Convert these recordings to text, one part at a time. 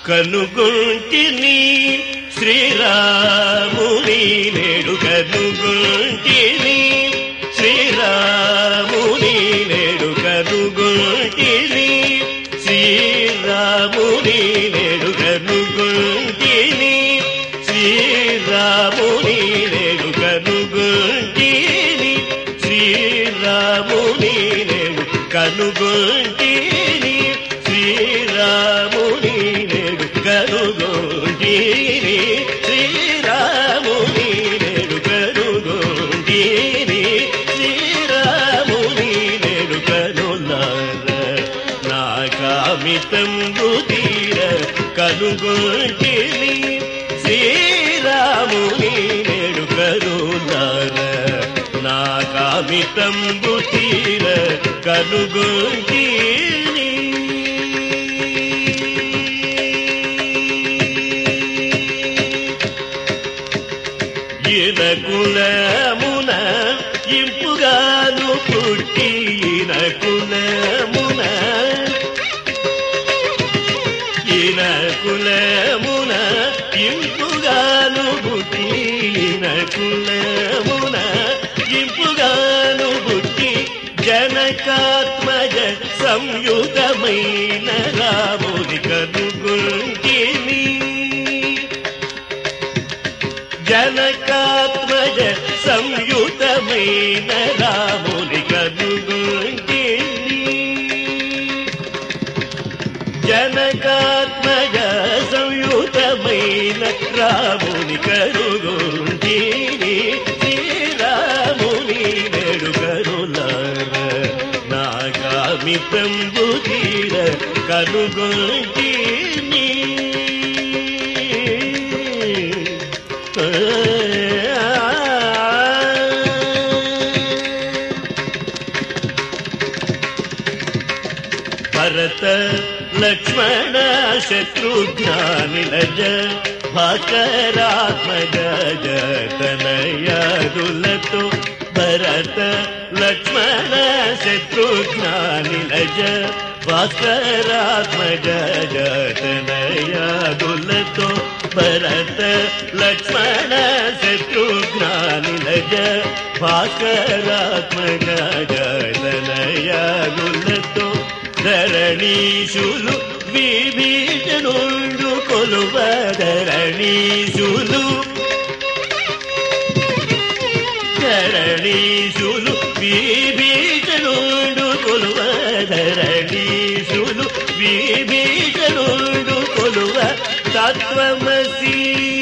కనుగొంటిని శ్రీరాముని నేడు కనుగొంటిని శ్రీరాముని నేడు కనుగొంటిని శ్రీరాముని నేడు కనుగొంటిని శ్రీరాముని నేడు కనుగొంటిని శ్రీరాముని నేడు కనుగొంటిని శ్రీరాముని నేడు కనుగొంటిని శ్రీరాముని నేడు కనుగొంటిని శ్రీరాముని నేడు కనులార నా కామితం బుధీర కనుగొంటిని శ్రీరాముని నేడు కరుణార నా కామితం బుధీర కనుగొంటిని ఈయన కులమున ఇంపుగాను పుట్టి ఈయన కులమున ఈయన కులమున ఇంపుగాను పుట్టి ఈయన కులమున ఇంపుగాను పుట్టి జనకాత్మజ సంయుతమైన రాముని కనుగొంటిని జనకాత్మజ సంయుతమైన రాముని కనుగొంటిని జనకాత్మజ సంయుతమైన రాముని కనుగొంటిని శ్రీరాముని నేడు కరులార నా కామితం బుధీర కనుగొంటిని భరత లక్ష్మణ శత్రుఘ్నానిలజ భాకరాత్మజ జతనయాదులతో భరత లక్ష్మణ శత్రుఘ్నానిలజ భాస్కరాత్మజ జతనయాదులతో భరత లక్ష్మణ శత్రుఘ్నానిలజ భాస్కరాత్మజ జతనయాదులతో ధరణీశులు విభీషణుండు కొలువ ధరణీశులు ధరణీశులు విభీషణుండు కొలువ ధరణీశులు విభీషణుండు కొలువ తత్వమసి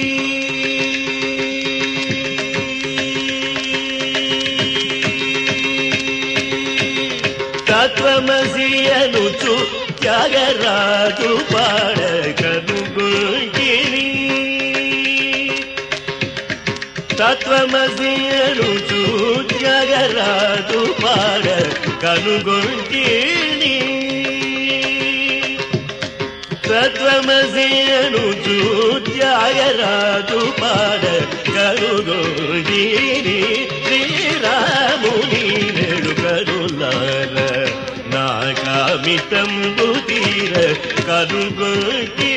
తత్వమసి అనుచు త్యాగరాజు పాడ కనుగొంటిని తత్వమసి అనుచు త్యాగరాజు పాడ కనుగొంటిని తత్వమసి అనుచు త్యాగరాజు పాడ కనుగొంటిని శ్రీరాముని నేడు కరులార నా కామితం బుధీర కనుగొంటి